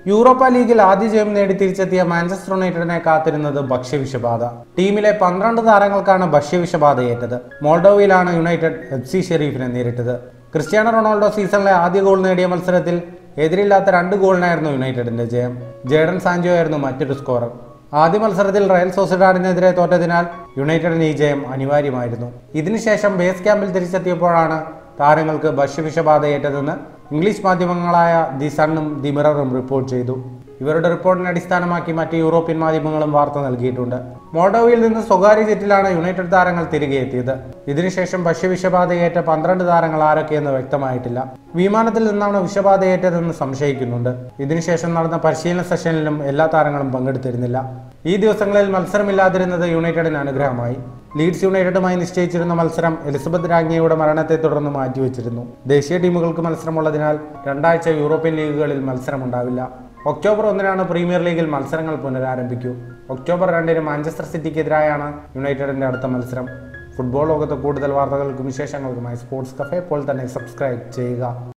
Europa ലീഗിൽ ആദ്യ ജയം നേടി തിരിച്ചെത്തിയ മാഞ്ചസ്റ്റർ യുണൈറ്റഡിനെ കാത്തിരുന്നത് ഭക്ഷ്യവിഷബാധ ടീമിലെ പന്ത്രണ്ട് താരങ്ങൾക്കാണ് ഭക്ഷ്യവിഷബാധയേറ്റത് മോൾഡോവയിലാണ് യുണൈറ്റഡ് എഫ് സി ഷെരീഫിനെ നേരിട്ടത് ക്രിസ്ത്യാനോ റൊണാൾഡോ സീസണിലെ ആദ്യ ഗോൾ നേടിയ മത്സരത്തിൽ എതിരില്ലാത്ത രണ്ട് ഗോളിനായിരുന്നു യുണൈറ്റഡിന്റെ ജയം ജേഡൻ സാഞ്ചോ ആയിരുന്നു മറ്റൊരു സ്കോറർ ആദ്യ മത്സരത്തിൽ റയൽ സൊസൈഡാഡിനെതിരെ തോറ്റതിനാൽ യുണൈറ്റഡിന് ഈ ജയം അനിവാര്യമായിരുന്നു ഇതിനുശേഷം ബേസ് ക്യാമ്പിൽ തിരിച്ചെത്തിയപ്പോഴാണ് താരങ്ങൾക്ക് ഭക്ഷ്യവിഷബാധയേറ്റതെന്ന് ഇംഗ്ലീഷ് മാധ്യമങ്ങളായ ദി സണ്ണും ദി മിററും റിപ്പോർട്ട് ചെയ്തു ഇവരുടെ റിപ്പോർട്ടിനെ അടിസ്ഥാനമാക്കി മറ്റ് യൂറോപ്യൻ മാധ്യമങ്ങളും വാർത്ത നൽകിയിട്ടുണ്ട് മോൾഡോവയിൽ നിന്ന് സ്വകാര്യ ജെറ്റിലാണ് യുണൈറ്റഡ് താരങ്ങൾ തിരികെ എത്തിയത് ഇതിനുശേഷം ഭക്ഷ്യവിഷബാധയേറ്റ പന്ത്രണ്ട് താരങ്ങൾ ആരൊക്കെയെന്ന് വ്യക്തമായിട്ടില്ല വിമാനത്തിൽ നിന്നാണ് വിഷബാധയേറ്റതെന്ന് സംശയിക്കുന്നുണ്ട് ഇതിനുശേഷം നടന്ന പരിശീലന സെഷനിലും എല്ലാ താരങ്ങളും പങ്കെടുത്തിരുന്നില്ല ഈ ദിവസങ്ങളിൽ മത്സരമില്ലാതിരുന്നത് യുണൈറ്റഡിന് അനുഗ്രഹമായി ലീഡ്സ് യുണൈറ്റഡുമായി നിശ്ചയിച്ചിരുന്ന മത്സരം എലിസബത്ത് രാജ്ഞിയുടെ മരണത്തെ തുടർന്ന് മാറ്റിവെച്ചിരുന്നു ദേശീയ ടീമുകൾക്ക് മത്സരമുള്ളതിനാൽ രണ്ടാഴ്ച യൂറോപ്യൻ ലീഗുകളിൽ മത്സരമുണ്ടാവില്ല ഒക്ടോബർ ഒന്നിനാണ് പ്രീമിയർ ലീഗിൽ മത്സരങ്ങൾ പുനരാരംഭിക്കൂ ഒക്ടോബർ രണ്ടിന് മാഞ്ചസ്റ്റർ സിറ്റിക്കെതിരായാണ് യുണൈറ്റഡിന്റെ അടുത്ത മത്സരം ഫുട്ബോൾ ലോകത്ത് കൂടുതൽ വാർത്തകൾക്കും വിശേഷങ്ങൾക്കുമായി സ്പോർട്സ് കഫേ ഇപ്പോൾ തന്നെ സബ്സ്ക്രൈബ് ചെയ്യുക